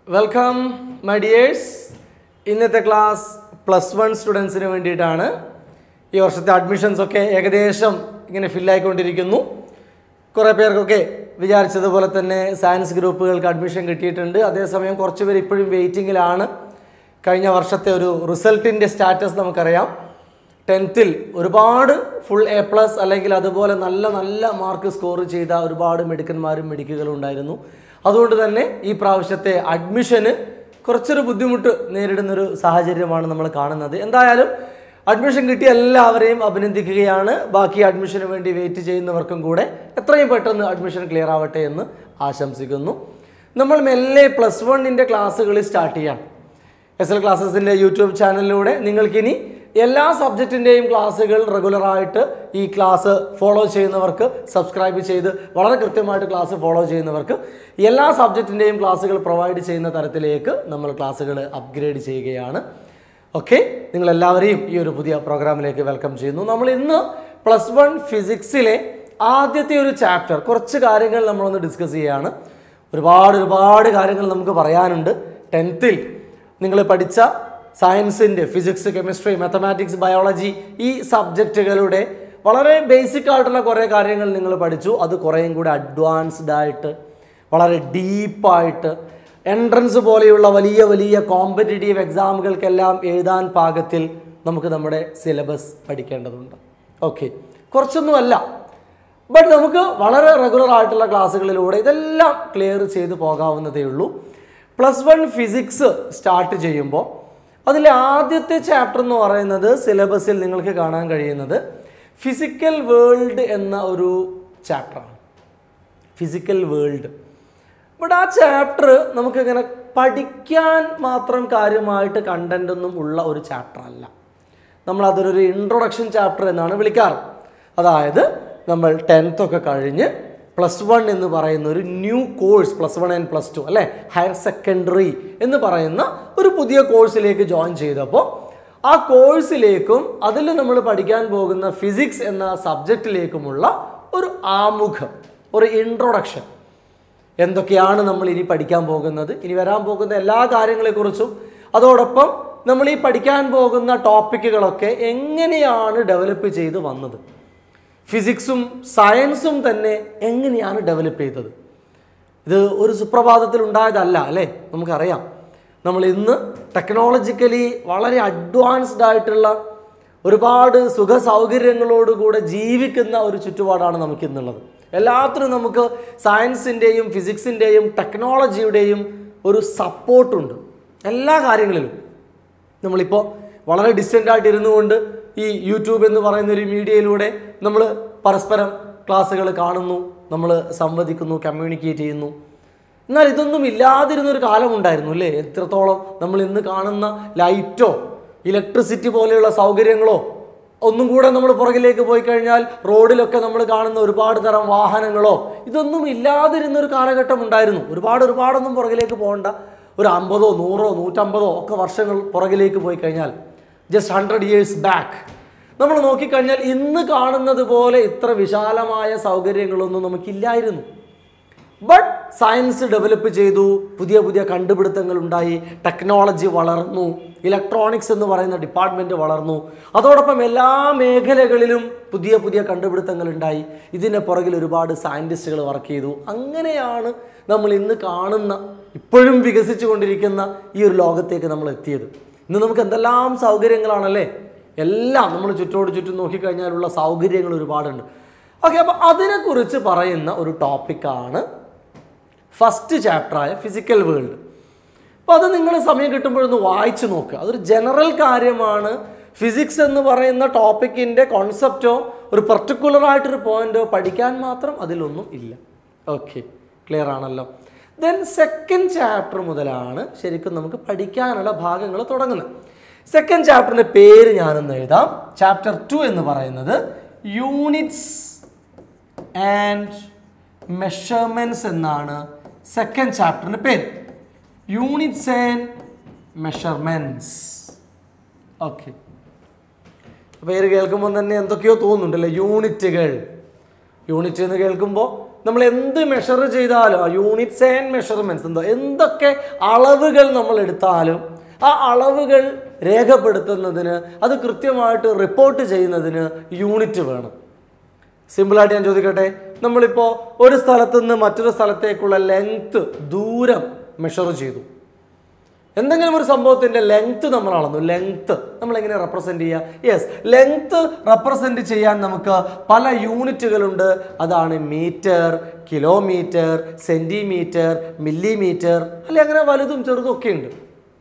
welcome my dears ഇന്നത്തെ class plus one സ്റ്റുഡൻസിന് വേണ്ടിയിട്ടാണ് ഈ വർഷത്തെ അഡ്മിഷൻസ് ഒക്കെ ഏകദേശം ഇങ്ങനെ ഫില്ലായിക്കൊണ്ടിരിക്കുന്നു കുറേ പേർക്കൊക്കെ വിചാരിച്ചതുപോലെ തന്നെ സയൻസ് ഗ്രൂപ്പുകൾക്ക് അഡ്മിഷൻ കിട്ടിയിട്ടുണ്ട് അതേസമയം കുറച്ച് പേര് ഇപ്പോഴും വെയിറ്റിങ്ങിലാണ് കഴിഞ്ഞ വർഷത്തെ ഒരു റിസൾട്ടിൻ്റെ സ്റ്റാറ്റസ് നമുക്കറിയാം ടെൻത്തിൽ ഒരുപാട് ഫുൾ എ പ്ലസ് അല്ലെങ്കിൽ അതുപോലെ നല്ല നല്ല മാർക്ക് സ്കോർ ചെയ്ത ഒരുപാട് മെഡിക്കന്മാരും മെഡിക്കുകളും ഉണ്ടായിരുന്നു അതുകൊണ്ട് തന്നെ ഈ പ്രാവശ്യത്തെ അഡ്മിഷന് കുറച്ചൊരു ബുദ്ധിമുട്ട് നേരിടുന്നൊരു സാഹചര്യമാണ് നമ്മൾ കാണുന്നത് എന്തായാലും അഡ്മിഷൻ കിട്ടിയ എല്ലാവരെയും അഭിനന്ദിക്കുകയാണ് ബാക്കി അഡ്മിഷന് വേണ്ടി വെയിറ്റ് ചെയ്യുന്നവർക്കും കൂടെ എത്രയും പെട്ടെന്ന് അഡ്മിഷൻ ക്ലിയർ ആവട്ടെ എന്ന് ആശംസിക്കുന്നു നമ്മൾ മെല്ലെ പ്ലസ് വണ്ണിൻ്റെ ക്ലാസ്സുകൾ സ്റ്റാർട്ട് ചെയ്യാം എസ് എൽ ക്ലാസ്സസിൻ്റെ യൂട്യൂബ് ചാനലിലൂടെ നിങ്ങൾക്കിനി എല്ലാ സബ്ജക്റ്റിൻ്റെയും ക്ലാസ്സുകൾ റെഗുലറായിട്ട് ഈ ക്ലാസ് ഫോളോ ചെയ്യുന്നവർക്ക് സബ്സ്ക്രൈബ് ചെയ്ത് വളരെ കൃത്യമായിട്ട് ക്ലാസ് ഫോളോ ചെയ്യുന്നവർക്ക് എല്ലാ സബ്ജക്റ്റിൻ്റെയും ക്ലാസ്സുകൾ പ്രൊവൈഡ് ചെയ്യുന്ന തരത്തിലേക്ക് നമ്മൾ ക്ലാസ്സുകൾ അപ്ഗ്രേഡ് ചെയ്യുകയാണ് ഓക്കെ നിങ്ങളെല്ലാവരെയും ഈ ഒരു പുതിയ പ്രോഗ്രാമിലേക്ക് വെൽക്കം ചെയ്യുന്നു നമ്മൾ ഇന്ന് പ്ലസ് വൺ ഫിസിക്സിലെ ആദ്യത്തെ ഒരു ചാപ്റ്റർ കുറച്ച് കാര്യങ്ങൾ നമ്മളൊന്ന് ഡിസ്കസ് ചെയ്യുകയാണ് ഒരുപാട് ഒരുപാട് കാര്യങ്ങൾ നമുക്ക് പറയാനുണ്ട് ടെൻത്തിൽ നിങ്ങൾ പഠിച്ച സയൻസിൻ്റെ ഫിസിക്സ് കെമിസ്ട്രി മാത്തമാറ്റിക്സ് ബയോളജി ഈ സബ്ജക്റ്റുകളുടെ വളരെ ബേസിക് ആയിട്ടുള്ള കുറേ കാര്യങ്ങൾ നിങ്ങൾ പഠിച്ചു അത് കുറേയും കൂടി അഡ്വാൻസ്ഡ് ആയിട്ട് വളരെ ഡീപ്പായിട്ട് എൻട്രൻസ് പോലെയുള്ള വലിയ വലിയ കോമ്പറ്റേറ്റീവ് എക്സാമുകൾക്കെല്ലാം എഴുതാൻ പാകത്തിൽ നമുക്ക് നമ്മുടെ സിലബസ് പഠിക്കേണ്ടതുണ്ട് ഓക്കെ കുറച്ചൊന്നുമല്ല ബട്ട് നമുക്ക് വളരെ റെഗുലർ ആയിട്ടുള്ള ക്ലാസ്സുകളിലൂടെ ഇതെല്ലാം ക്ലിയർ ചെയ്ത് പോകാവുന്നതേ ഉള്ളൂ പ്ലസ് വൺ ഫിസിക്സ് സ്റ്റാർട്ട് ചെയ്യുമ്പോൾ അതിലെ ആദ്യത്തെ ചാപ്റ്റർ എന്ന് പറയുന്നത് സിലബസിൽ നിങ്ങൾക്ക് കാണാൻ കഴിയുന്നത് ഫിസിക്കൽ വേൾഡ് എന്ന ഒരു ചാപ്റ്ററാണ് ഫിസിക്കൽ വേൾഡ് ബട്ട് ആ ചാപ്റ്റർ നമുക്കിങ്ങനെ പഠിക്കാൻ മാത്രം കാര്യമായിട്ട് കണ്ടൻ്റ് ഒന്നും ഉള്ള ഒരു ചാപ്റ്റർ അല്ല നമ്മൾ അതൊരു ഇൻട്രൊഡക്ഷൻ ചാപ്റ്റർ എന്നാണ് വിളിക്കാറ് അതായത് നമ്മൾ ടെൻത്ത് ഒക്കെ കഴിഞ്ഞ് പ്ലസ് വൺ എന്ന് പറയുന്ന ഒരു new course plus one and plus two അല്ലേ ഹയർ സെക്കൻഡറി എന്ന് പറയുന്ന ഒരു പുതിയ കോഴ്സിലേക്ക് ജോയിൻ ചെയ്തപ്പോൾ ആ കോഴ്സിലേക്കും അതിൽ നമ്മൾ പഠിക്കാൻ പോകുന്ന ഫിസിക്സ് എന്ന സബ്ജക്റ്റിലേക്കുമുള്ള ഒരു ആമുഖം ഒരു ഇൻട്രൊഡക്ഷൻ എന്തൊക്കെയാണ് നമ്മൾ ഇനി പഠിക്കാൻ പോകുന്നത് ഇനി വരാൻ പോകുന്ന എല്ലാ കാര്യങ്ങളെക്കുറിച്ചും അതോടൊപ്പം നമ്മൾ ഈ പഠിക്കാൻ പോകുന്ന ടോപ്പിക്കുകളൊക്കെ എങ്ങനെയാണ് ഡെവലപ്പ് ചെയ്ത് വന്നത് ഫിസിക്സും സയൻസും തന്നെ എങ്ങനെയാണ് ഡെവലപ്പ് ചെയ്തത് ഇത് ഒരു സുപ്രഭാതത്തിൽ ഉണ്ടായതല്ല അല്ലേ നമുക്കറിയാം നമ്മൾ ഇന്ന് ടെക്നോളജിക്കലി വളരെ അഡ്വാൻസ്ഡ് ആയിട്ടുള്ള ഒരുപാട് സുഖ സൗകര്യങ്ങളോടുകൂടെ ജീവിക്കുന്ന ഒരു ചുറ്റുപാടാണ് നമുക്ക് ഇന്നുള്ളത് എല്ലാത്തിനും നമുക്ക് സയൻസിൻ്റെയും ഫിസിക്സിൻ്റെയും ടെക്നോളജിയുടെയും ഒരു സപ്പോർട്ടുണ്ട് എല്ലാ കാര്യങ്ങളിലും നമ്മളിപ്പോൾ വളരെ ഡിസ്റ്റൻ്റ് ആയിട്ട് ഇരുന്നു കൊണ്ട് ഈ യൂട്യൂബ് എന്ന് പറയുന്ന ഒരു മീഡിയയിലൂടെ നമ്മൾ പരസ്പരം ക്ലാസ്സുകൾ കാണുന്നു നമ്മൾ സംവദിക്കുന്നു കമ്മ്യൂണിക്കേറ്റ് ചെയ്യുന്നു എന്നാൽ ഇതൊന്നും ഇല്ലാതിരുന്ന ഒരു കാലമുണ്ടായിരുന്നു അല്ലേ എത്രത്തോളം നമ്മൾ ഇന്ന് കാണുന്ന ലൈറ്റോ ഇലക്ട്രിസിറ്റി പോലെയുള്ള സൗകര്യങ്ങളോ ഒന്നും കൂടെ നമ്മൾ പുറകിലേക്ക് പോയി കഴിഞ്ഞാൽ റോഡിലൊക്കെ നമ്മൾ കാണുന്ന ഒരുപാട് തരം വാഹനങ്ങളോ ഇതൊന്നും ഇല്ലാതിരുന്ന ഒരു കാലഘട്ടം ഉണ്ടായിരുന്നു ഒരുപാട് ഒരുപാടൊന്നും പുറകിലേക്ക് പോകണ്ട ഒരു അമ്പതോ നൂറോ നൂറ്റമ്പതോ ഒക്കെ വർഷങ്ങൾ പുറകിലേക്ക് പോയി കഴിഞ്ഞാൽ ജസ്റ്റ് ഹൺഡ്രഡ് ഇയേഴ്സ് ബാക്ക് നമ്മൾ നോക്കിക്കഴിഞ്ഞാൽ ഇന്ന് കാണുന്നത് പോലെ ഇത്ര വിശാലമായ സൗകര്യങ്ങളൊന്നും നമുക്കില്ലായിരുന്നു ബട്ട് സയൻസ് ഡെവലപ്പ് ചെയ്തു പുതിയ പുതിയ കണ്ടുപിടുത്തങ്ങൾ ഉണ്ടായി ടെക്നോളജി വളർന്നു ഇലക്ട്രോണിക്സ് എന്ന് പറയുന്ന ഡിപ്പാർട്ട്മെൻറ്റ് വളർന്നു അതോടൊപ്പം എല്ലാ മേഖലകളിലും പുതിയ പുതിയ കണ്ടുപിടുത്തങ്ങൾ ഉണ്ടായി ഇതിൻ്റെ പുറകിൽ ഒരുപാട് സയൻറ്റിസ്റ്റുകൾ വർക്ക് ചെയ്തു അങ്ങനെയാണ് നമ്മൾ ഇന്ന് കാണുന്ന ഇപ്പോഴും വികസിച്ചു കൊണ്ടിരിക്കുന്ന ഈ ഒരു ലോകത്തേക്ക് നമ്മൾ എത്തിയത് ഇന്ന് നമുക്ക് എന്തെല്ലാം സൗകര്യങ്ങളാണല്ലേ എല്ലാം നമ്മൾ ചുറ്റോട് ചുറ്റും നോക്കിക്കഴിഞ്ഞാലുള്ള സൗകര്യങ്ങൾ ഒരുപാടുണ്ട് ഓക്കെ അപ്പോൾ അതിനെക്കുറിച്ച് പറയുന്ന ഒരു ടോപ്പിക്കാണ് ഫസ്റ്റ് ചാപ്റ്ററായ ഫിസിക്കൽ വേൾഡ് അപ്പോൾ അത് നിങ്ങൾ സമയം കിട്ടുമ്പോഴൊന്ന് വായിച്ചു നോക്കുക അതൊരു ജനറൽ കാര്യമാണ് ഫിസിക്സ് എന്ന് പറയുന്ന ടോപ്പിക്കിൻ്റെ കോൺസെപ്റ്റോ ഒരു പെർട്ടിക്കുലർ ആയിട്ടൊരു പോയിന്റോ പഠിക്കാൻ മാത്രം അതിലൊന്നും ഇല്ല ഓക്കെ ക്ലിയർ ആണല്ലോ ദെൻ സെക്കൻഡ് ചാപ്റ്റർ മുതലാണ് ശരിക്കും നമുക്ക് പഠിക്കാനുള്ള ഭാഗങ്ങൾ തുടങ്ങുന്നത് സെക്കൻഡ് ചാപ്റ്ററിൻ്റെ പേര് ഞാനൊന്ന് എഴുതാം ചാപ്റ്റർ ടു എന്ന് പറയുന്നത് യൂണിറ്റ്സ് ആൻഡ് മെഷർമെൻറ്റ്സ് എന്നാണ് സെക്കൻഡ് ചാപ്റ്ററിൻ്റെ പേര് യൂണിറ്റ്സ് ആൻഡ് മെഷർമെൻറ്റ്സ് ഓക്കെ പേര് കേൾക്കുമ്പോൾ തന്നെ എന്തൊക്കെയോ തോന്നുന്നുണ്ടല്ലേ യൂണിറ്റുകൾ യൂണിറ്റ് എന്ന് കേൾക്കുമ്പോൾ നമ്മൾ എന്ത് മെഷർ ചെയ്താലും യൂണിറ്റ്സ് ആൻഡ് മെഷർമെൻറ്റ്സ് എന്തോ എന്തൊക്കെ അളവുകൾ നമ്മൾ എടുത്താലും ആ അളവുകൾ രേഖപ്പെടുത്തുന്നതിന് അത് കൃത്യമായിട്ട് റിപ്പോർട്ട് ചെയ്യുന്നതിന് യൂണിറ്റ് വേണം സിമ്പിളായിട്ട് ഞാൻ ചോദിക്കട്ടെ നമ്മളിപ്പോൾ ഒരു സ്ഥലത്ത് നിന്ന് മറ്റൊരു സ്ഥലത്തേക്കുള്ള ലെങ്ത് ദൂരം മെഷർ ചെയ്തു എന്തെങ്കിലും ഒരു സംഭവത്തിൻ്റെ ലെങ്ത് നമ്മൾ അളന്നു ലെങ്ത് നമ്മൾ എങ്ങനെ റെപ്രസെൻ്റ് ചെയ്യുക യെസ് ലെങ്ത് റെപ്രസെൻ്റ് ചെയ്യാൻ നമുക്ക് പല യൂണിറ്റുകളുണ്ട് അതാണ് മീറ്റർ കിലോമീറ്റർ സെൻറ്റിമീറ്റർ മില്ലിമീറ്റർ അല്ലെ അങ്ങനെ വലുതും ചെറുതും ഒക്കെ ഉണ്ട്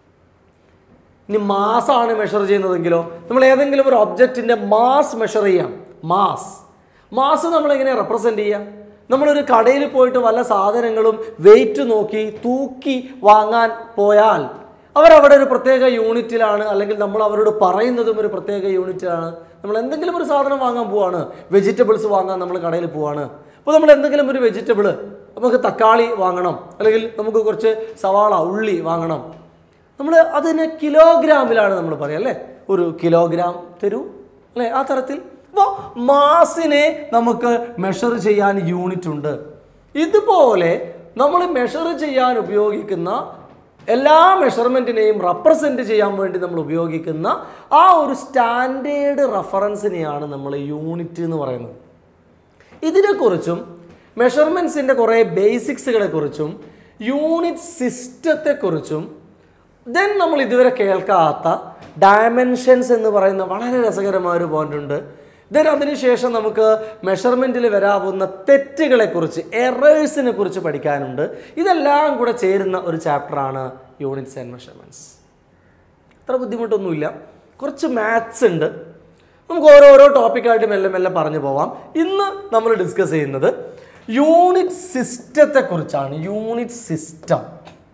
ഇനി മാസാണ് മെഷർ ചെയ്യുന്നതെങ്കിലോ നമ്മൾ ഏതെങ്കിലും ഒരു ഒബ്ജക്റ്റിൻ്റെ മാസ് മെഷർ ചെയ്യാം മാസ് മാസ് നമ്മൾ എങ്ങനെ റെപ്രസെൻ്റ് ചെയ്യാം നമ്മളൊരു കടയിൽ പോയിട്ട് വല്ല സാധനങ്ങളും വെയിറ്റ് നോക്കി തൂക്കി വാങ്ങാൻ പോയാൽ അവരവിടെ ഒരു പ്രത്യേക യൂണിറ്റിലാണ് അല്ലെങ്കിൽ നമ്മൾ അവരോട് പറയുന്നതും ഒരു പ്രത്യേക യൂണിറ്റിലാണ് നമ്മൾ എന്തെങ്കിലും ഒരു സാധനം വാങ്ങാൻ പോവാണ് വെജിറ്റബിൾസ് വാങ്ങാൻ നമ്മൾ കടയിൽ പോവാണ് അപ്പോൾ നമ്മൾ എന്തെങ്കിലും ഒരു വെജിറ്റബിൾ നമുക്ക് തക്കാളി വാങ്ങണം അല്ലെങ്കിൽ നമുക്ക് കുറച്ച് സവാള ഉള്ളി വാങ്ങണം നമ്മൾ അതിനെ കിലോഗ്രാമിലാണ് നമ്മൾ പറയുക അല്ലേ ഒരു കിലോഗ്രാം തരൂ അല്ലേ ആ തരത്തിൽ അപ്പോൾ മാസിനെ നമുക്ക് മെഷർ ചെയ്യാൻ യൂണിറ്റ് ഉണ്ട് ഇതുപോലെ നമ്മൾ മെഷർ ചെയ്യാൻ ഉപയോഗിക്കുന്ന എല്ലാ മെഷർമെൻറ്റിനെയും റെപ്രസെൻറ്റ് ചെയ്യാൻ വേണ്ടി നമ്മൾ ഉപയോഗിക്കുന്ന ആ ഒരു സ്റ്റാൻഡേർഡ് റെഫറൻസിനെയാണ് നമ്മൾ യൂണിറ്റ് എന്ന് പറയുന്നത് ഇതിനെക്കുറിച്ചും മെഷർമെൻറ്റ്സിൻ്റെ കുറേ ബേസിക്സുകളെ കുറിച്ചും യൂണിറ്റ് സിസ്റ്റത്തെക്കുറിച്ചും ദെൻ നമ്മൾ ഇതുവരെ കേൾക്കാത്ത ഡയമെൻഷൻസ് എന്ന് പറയുന്ന വളരെ രസകരമായ ഒരു പോയിന്റ് ഉണ്ട് ദെൻ അതിനുശേഷം നമുക്ക് മെഷർമെൻറ്റിൽ വരാവുന്ന തെറ്റുകളെക്കുറിച്ച് എറേഴ്സിനെ കുറിച്ച് പഠിക്കാനുണ്ട് ഇതെല്ലാം കൂടെ ചേരുന്ന ഒരു ചാപ്റ്ററാണ് യൂണിറ്റ്സ് ആൻഡ് മെഷർമെൻറ്റ്സ് അത്ര ബുദ്ധിമുട്ടൊന്നുമില്ല കുറച്ച് മാത്സ് ഉണ്ട് നമുക്ക് ഓരോരോ ടോപ്പിക്കായിട്ട് മെല്ലെ മെല്ലെ പറഞ്ഞു പോവാം ഇന്ന് നമ്മൾ ഡിസ്കസ് ചെയ്യുന്നത് യൂണിറ്റ് സിസ്റ്റത്തെക്കുറിച്ചാണ് യൂണിറ്റ് സിസ്റ്റം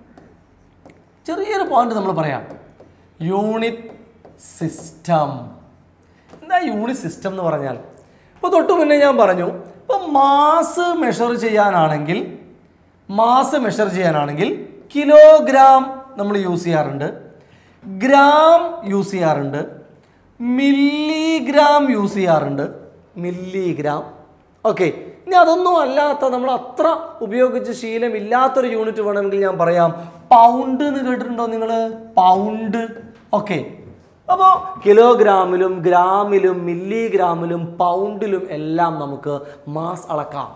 ചെറിയൊരു പോയിന്റ് നമ്മൾ പറയാം യൂണിറ്റ് സിസ്റ്റം എന്താ യൂണിറ്റ് സിസ്റ്റം എന്ന് പറഞ്ഞാൽ ഇപ്പോൾ തൊട്ട് മുന്നേ ഞാൻ പറഞ്ഞു ഇപ്പോൾ മാസ് മെഷർ ചെയ്യാനാണെങ്കിൽ മാസ് മെഷർ ചെയ്യാനാണെങ്കിൽ കിലോഗ്രാം നമ്മൾ യൂസ് ചെയ്യാറുണ്ട് ഗ്രാം യൂസ് ചെയ്യാറുണ്ട് മില്ലിഗ്രാം യൂസ് ചെയ്യാറുണ്ട് മില്ലിഗ്രാം ഓക്കെ ഇനി അതൊന്നും അല്ലാത്ത നമ്മൾ അത്ര ഉപയോഗിച്ച് ശീലമില്ലാത്തൊരു യൂണിറ്റ് വേണമെങ്കിൽ ഞാൻ പറയാം പൗണ്ട് എന്ന് കേട്ടിട്ടുണ്ടോ നിങ്ങൾ പൗണ്ട് ഓക്കെ അപ്പോൾ കിലോഗ്രാമിലും ഗ്രാമിലും മില്ലിഗ്രാമിലും പൗണ്ടിലും എല്ലാം നമുക്ക് മാസ് അളക്കാം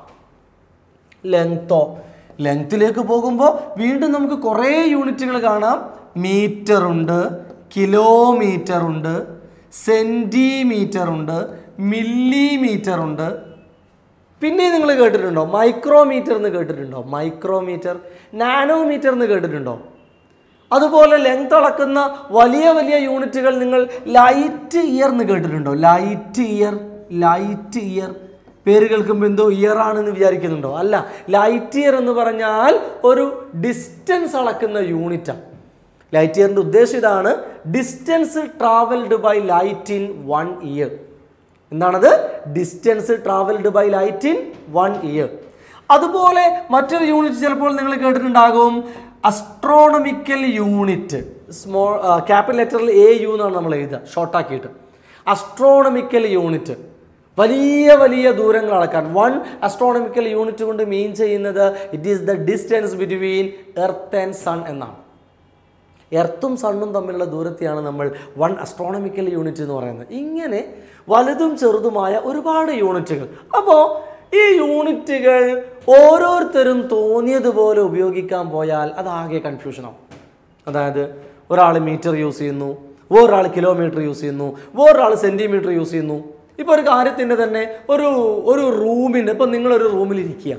ലെങ്തോ ലെങ്ത്തിലേക്ക് പോകുമ്പോൾ വീണ്ടും നമുക്ക് കുറേ യൂണിറ്റുകൾ കാണാം മീറ്റർ ഉണ്ട് കിലോമീറ്റർ ഉണ്ട് സെൻറ്റിമീറ്റർ ഉണ്ട് മില്ലിമീറ്റർ ഉണ്ട് പിന്നെ നിങ്ങൾ കേട്ടിട്ടുണ്ടോ മൈക്രോമീറ്റർ എന്ന് കേട്ടിട്ടുണ്ടോ മൈക്രോമീറ്റർ നാനോമീറ്റർ എന്ന് കേട്ടിട്ടുണ്ടോ അതുപോലെ ലെങ്ത് അളക്കുന്ന വലിയ വലിയ യൂണിറ്റുകൾ നിങ്ങൾ ലൈറ്റ് ഇയർ എന്ന് കേട്ടിട്ടുണ്ടോ ലൈറ്റ് ഇയർ ലൈറ്റ് ഇയർ പേര് കേൾക്കുമ്പോൾ എന്തോ ഇയർ ആണെന്ന് വിചാരിക്കുന്നുണ്ടോ അല്ല ലൈറ്റ് ഇയർ എന്ന് പറഞ്ഞാൽ ഒരു ഡിസ്റ്റൻസ് അളക്കുന്ന യൂണിറ്റാണ് ലൈറ്റ് ഇയറിൻ്റെ ഉദ്ദേശം ഇതാണ് distance travelled by light in one year എന്താണത് distance travelled by light in one year അതുപോലെ മറ്റൊരു യൂണിറ്റ് ചിലപ്പോൾ നിങ്ങൾ കേട്ടിട്ടുണ്ടാകും അസ്ട്രോണമിക്കൽ യൂണിറ്റ് സ്മോൾ ക്യാപിറ്റൽ ലെറ്ററിൽ എ യു എന്നാണ് നമ്മൾ എഴുതുക ഷോർട്ടാക്കിയിട്ട് അസ്ട്രോണമിക്കൽ യൂണിറ്റ് വലിയ വലിയ ദൂരങ്ങൾ അളക്കാൻ വൺ അസ്ട്രോണമിക്കൽ യൂണിറ്റ് കൊണ്ട് മീൻ ചെയ്യുന്നത് it is the distance between earth and sun എന്നാണ് എർത്തും സണ്ണും തമ്മിലുള്ള ദൂരത്തെയാണ് നമ്മൾ വൺ അസ്ട്രോണമിക്കൽ യൂണിറ്റ് എന്ന് പറയുന്നത് ഇങ്ങനെ വലുതും ചെറുതുമായ ഒരുപാട് യൂണിറ്റുകൾ അപ്പോൾ ഈ യൂണിറ്റുകൾ ഓരോരുത്തരും തോന്നിയതുപോലെ ഉപയോഗിക്കാൻ പോയാൽ അതാകെ കൺഫ്യൂഷനാവും അതായത് ഒരാൾ മീറ്റർ യൂസ് ചെയ്യുന്നു വേറൊരാൾ കിലോമീറ്റർ യൂസ് ചെയ്യുന്നു വേറൊരാൾ സെൻറ്റിമീറ്റർ യൂസ് ചെയ്യുന്നു ഇപ്പോൾ ഒരു കാര്യത്തിൻ്റെ തന്നെ ഒരു ഒരു റൂമിൻ്റെ ഇപ്പം നിങ്ങളൊരു റൂമിൽ ഇരിക്കുക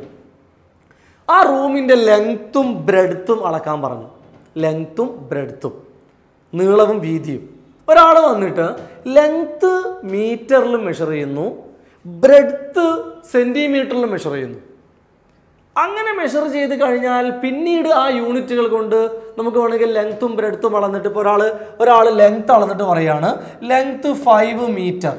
ആ റൂമിൻ്റെ ലെങ്ത്തും ബ്രെഡ്ത്തും അളക്കാൻ പറഞ്ഞു ലെങ്ത്തും ബ്രെഡ്ത്തും നീളവും വീതിയും ഒരാൾ വന്നിട്ട് ലെങ്ത്ത് മീറ്ററിൽ മെഷർ ചെയ്യുന്നു ബ്രെഡ്ത്ത് സെൻറ്റിമീറ്ററിൽ മെഷർ ചെയ്യുന്നു അങ്ങനെ മെഷർ ചെയ്ത് കഴിഞ്ഞാൽ പിന്നീട് ആ യൂണിറ്റുകൾ കൊണ്ട് നമുക്ക് വേണമെങ്കിൽ ലെങ്ത്തും ബ്രെഡ്ത്തും അളന്നിട്ട് ഇപ്പോൾ ഒരാൾ ഒരാൾ ലെങ്ത്ത് അളന്നിട്ട് പറയാണ് ലെങ്ത്ത് ഫൈവ് മീറ്റർ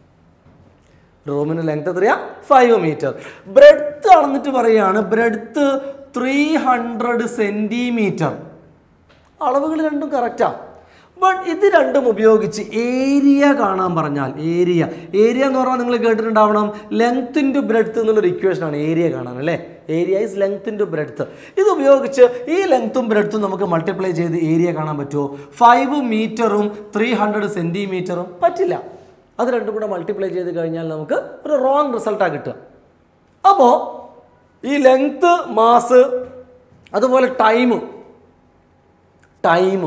റൂമിന് ലെങ്ത് എത്രയാ ഫൈവ് മീറ്റർ ബ്രെഡ്ത്ത് അളന്നിട്ട് പറയാണ് ബ്രെഡ്ത്ത് ത്രീ ഹൺഡ്രഡ് സെൻറ്റിമീറ്റർ അളവുകൾ രണ്ടും കറക്റ്റാ ബട്ട് ഇത് രണ്ടും ഉപയോഗിച്ച് ഏരിയ കാണാൻ പറഞ്ഞാൽ ഏരിയ ഏരിയ എന്ന് പറഞ്ഞാൽ നിങ്ങൾ കേട്ടിട്ടുണ്ടാവണം ലെങ്ത് ഇൻറ്റു ബ്രെഡ്ത്ത് എന്നുള്ളൊരു ഇക്വേഷനാണ് ഏരിയ കാണാൻ അല്ലേ area is length into breadth ഇത് ഉപയോഗിച്ച് ഈ ലെങ്ത്തും ബ്രെഡ്ത്തും നമുക്ക് മൾട്ടിപ്ലൈ ചെയ്ത് ഏരിയ കാണാൻ പറ്റുമോ ഫൈവ് മീറ്ററും ത്രീ ഹൺഡ്രഡ് സെൻറ്റിമീറ്ററും പറ്റില്ല അത് രണ്ടും കൂടെ മൾട്ടിപ്ലൈ ചെയ്ത് കഴിഞ്ഞാൽ നമുക്ക് ഒരു റോങ് റിസൾട്ടാണ് കിട്ടുക അപ്പോൾ ഈ ലെങ്ത്ത് മാസ് അതുപോലെ ടൈം ടൈം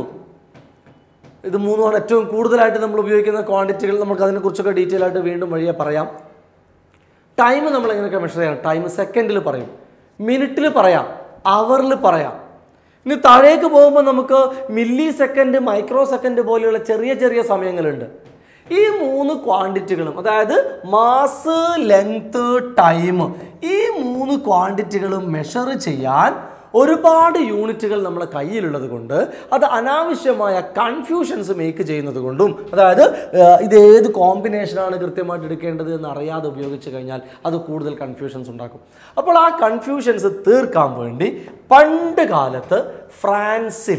ഇത് മൂന്നുമാണ് ഏറ്റവും കൂടുതലായിട്ട് നമ്മൾ ഉപയോഗിക്കുന്ന ക്വാണ്ടിറ്റികൾ നമുക്ക് അതിനെക്കുറിച്ചൊക്കെ ഡീറ്റെയിൽ ആയിട്ട് വീണ്ടും വഴിയെ പറയാം ടൈം നമ്മൾ എങ്ങനെയൊക്കെ മെഷർ ചെയ്യണം ടൈം സെക്കൻഡിൽ പറയും മിനിറ്റിൽ പറയാം അവറിൽ പറയാം ഇനി താഴേക്ക് പോകുമ്പോൾ നമുക്ക് മില്ലി സെക്കൻഡ് മൈക്രോ സെക്കൻഡ് പോലെയുള്ള ചെറിയ ചെറിയ സമയങ്ങളുണ്ട് ഈ മൂന്ന് ക്വാണ്ടിറ്റികളും അതായത് മാസ് ലെങ്ത് ടൈം ഈ മൂന്ന് ക്വാണ്ടിറ്റികളും മെഷർ ചെയ്യാൻ ഒരുപാട് യൂണിറ്റുകൾ നമ്മുടെ കയ്യിലുള്ളത് കൊണ്ട് അത് അനാവശ്യമായ കൺഫ്യൂഷൻസ് മേക്ക് ചെയ്യുന്നത് കൊണ്ടും അതായത് ഏഹ്, ഇത് ഏത് കോമ്പിനേഷനാണ് കൃത്യമായിട്ട് എടുക്കേണ്ടത് എന്ന് അറിയാതെ ഉപയോഗിച്ച് കഴിഞ്ഞാൽ അത് കൂടുതൽ കൺഫ്യൂഷൻസ് ഉണ്ടാക്കും അപ്പോൾ ആ കൺഫ്യൂഷൻസ് തീർക്കാൻ വേണ്ടി പണ്ട് കാലത്ത് ഫ്രാൻസിൽ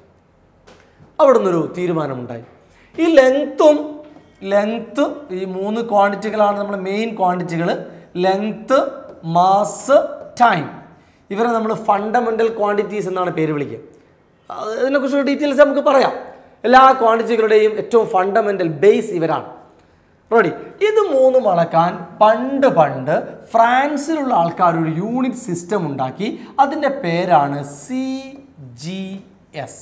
അവിടെ നിന്നൊരു തീരുമാനമുണ്ടായി ഈ ലെങ്ത്തും ലെങ്ത്ത് ഈ മൂന്ന് ക്വാണ്ടിറ്റികളാണ് നമ്മുടെ മെയിൻ ക്വാണ്ടിറ്റികൾ ലെങ്ത്ത് മാസ് ടൈം ഇവരെ നമ്മൾ ഫണ്ടമെൻ്റൽ ക്വാണ്ടിറ്റീസ് എന്നാണ് പേര് വിളിക്കുക അത് ഇതിനെക്കുറിച്ചുള്ള ഡീറ്റെയിൽസ് നമുക്ക് പറയാം എല്ലാ ക്വാണ്ടിറ്റികളുടെയും ഏറ്റവും ഫണ്ടമെൻ്റൽ ബേസ് ഇവരാണ് റെഡി ഇത് മൂന്നും അളക്കാൻ പണ്ട് പണ്ട് ഫ്രാൻസിലുള്ള ആൾക്കാർ ഒരു യൂണിറ്റ് സിസ്റ്റം ഉണ്ടാക്കി അതിൻ്റെ പേരാണ് സി ജി എസ്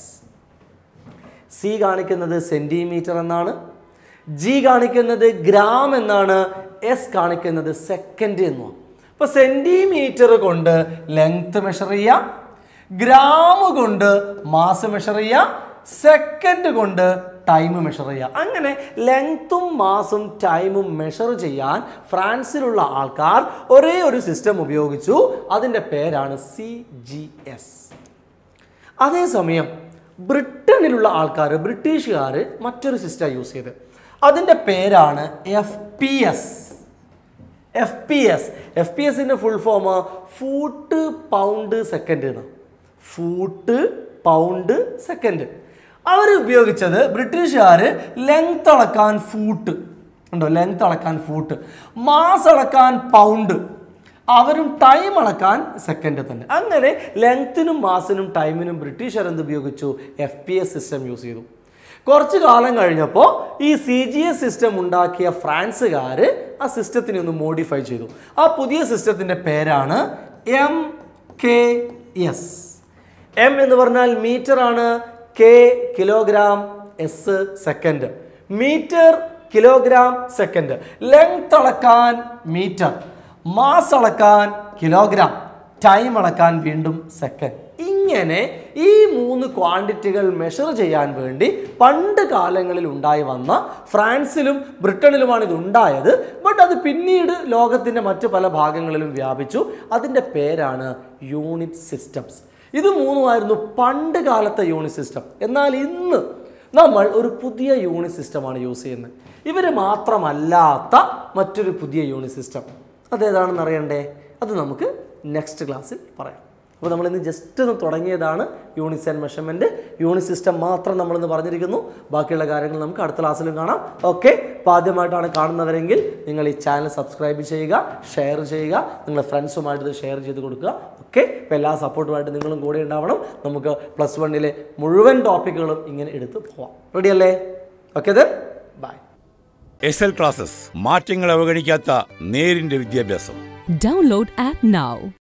സി കാണിക്കുന്നത് സെൻറ്റിമീറ്റർ എന്നാണ് ജി കാണിക്കുന്നത് ഗ്രാം എന്നാണ് എസ് കാണിക്കുന്നത് സെക്കൻഡ് എന്നുമാണ് അപ്പോൾ സെൻറ്റിമീറ്റർ കൊണ്ട് ലെങ്ത് മെഷർ ചെയ്യാം ഗ്രാം കൊണ്ട് മാസ് മെഷർ ചെയ്യാം സെക്കൻഡ് കൊണ്ട് ടൈം മെഷർ ചെയ്യാം അങ്ങനെ ലെങ്ത്തും മാസും ടൈമും മെഷർ ചെയ്യാൻ ഫ്രാൻസിലുള്ള ആൾക്കാർ ഒരേ ഒരു സിസ്റ്റം ഉപയോഗിച്ചു അതിൻ്റെ പേരാണ് സി ജി എസ് അതേസമയം ബ്രിട്ടനിലുള്ള ആൾക്കാർ ബ്രിട്ടീഷുകാർ മറ്റൊരു സിസ്റ്റം യൂസ് ചെയ്ത് അതിൻ്റെ പേരാണ് F P S F P S F P എസിൻ്റെ full form foot pound second എന്ന് ഫൂട്ട് പൗണ്ട് സെക്കൻഡ് അവർ ഉപയോഗിച്ചത് ബ്രിട്ടീഷുകാർ ലെങ്ത് അളക്കാൻ ഫൂട്ട് ഉണ്ടോ ലെങ്ത് അളക്കാൻ ഫൂട്ട് മാസ് അളക്കാൻ പൗണ്ട് അവരും ടൈം അളക്കാൻ സെക്കൻഡ് തന്നെ അങ്ങനെ ലെങ്ത്തിനും മാസിനും ടൈമിനും ബ്രിട്ടീഷുകാർ എന്ത് ഉപയോഗിച്ചു F P S system use ചെയ്തു കുറച്ച് കാലം കഴിഞ്ഞപ്പോൾ ഈ സി ജി എസ് സിസ്റ്റം ഉണ്ടാക്കിയ ഫ്രാൻസുകാർ ആ സിസ്റ്റത്തിനെ ഒന്ന് മോഡിഫൈ ചെയ്തു ആ പുതിയ സിസ്റ്റത്തിൻ്റെ പേരാണ് എം കെ എസ് എം എന്ന് പറഞ്ഞാൽ മീറ്റർ ആണ് K kilogram S second metre kilogram second length അളക്കാൻ മീറ്റർ മാസ് അളക്കാൻ കിലോഗ്രാം ടൈം അളക്കാൻ വീണ്ടും സെക്കൻഡ് ഇങ്ങനെ ഈ മൂന്ന് ക്വാണ്ടിറ്റികൾ മെഷർ ചെയ്യാൻ വേണ്ടി പണ്ട് കാലങ്ങളിൽ ഉണ്ടായി വന്ന ഫ്രാൻസിലും ബ്രിട്ടനിലുമാണ് ഇത് ഉണ്ടായത് ബട്ട് അത് പിന്നീട് ലോകത്തിൻ്റെ മറ്റ് പല ഭാഗങ്ങളിലും വ്യാപിച്ചു അതിൻ്റെ പേരാണ് യൂണിറ്റ് സിസ്റ്റംസ് ഇത് മൂന്നുമായിരുന്നു പണ്ട് കാലത്തെ യൂണിറ്റ് സിസ്റ്റം എന്നാൽ ഇന്ന് നമ്മൾ ഒരു പുതിയ യൂണിറ്റ് സിസ്റ്റമാണ് യൂസ് ചെയ്യുന്നത് ഇവർ മാത്രമല്ലാത്ത മറ്റൊരു പുതിയ യൂണിറ്റ് സിസ്റ്റം അതേതാണെന്ന് അറിയണ്ടേ അത് നമുക്ക് നെക്സ്റ്റ് ക്ലാസ്സിൽ പറയാം അപ്പോൾ നമ്മളിന്ന് ജസ്റ്റ് ഒന്ന് തുടങ്ങിയതാണ് units and measurement unit system മാത്രം നമ്മളിന്ന് പറഞ്ഞിരിക്കുന്നു ബാക്കിയുള്ള കാര്യങ്ങൾ നമുക്ക് അടുത്ത ക്ലാസ്സിലും കാണാം ഓക്കെ അപ്പോൾ ആദ്യമായിട്ടാണ് കാണുന്നവരെങ്കിൽ നിങ്ങൾ ഈ ചാനൽ സബ്സ്ക്രൈബ് ചെയ്യുക ഷെയർ ചെയ്യുക നിങ്ങളുടെ ഫ്രണ്ട്സുമായിട്ട് ഇത് ഷെയർ ചെയ്ത് കൊടുക്കുക ഓക്കെ അപ്പോൾ എല്ലാ സപ്പോർട്ടുമായിട്ട് നിങ്ങളും കൂടെ ഉണ്ടാവണം നമുക്ക് പ്ലസ് വണ്ണിലെ മുഴുവൻ ടോപ്പിക്കുകളും ഇങ്ങനെ എടുത്ത് പോവാം റെഡിയല്ലേ okay then bye S L classes മാറ്റങ്ങൾ അവഗണിക്കാത്ത നേരിന്റെ വിദ്യാഭ്യാസം Download app now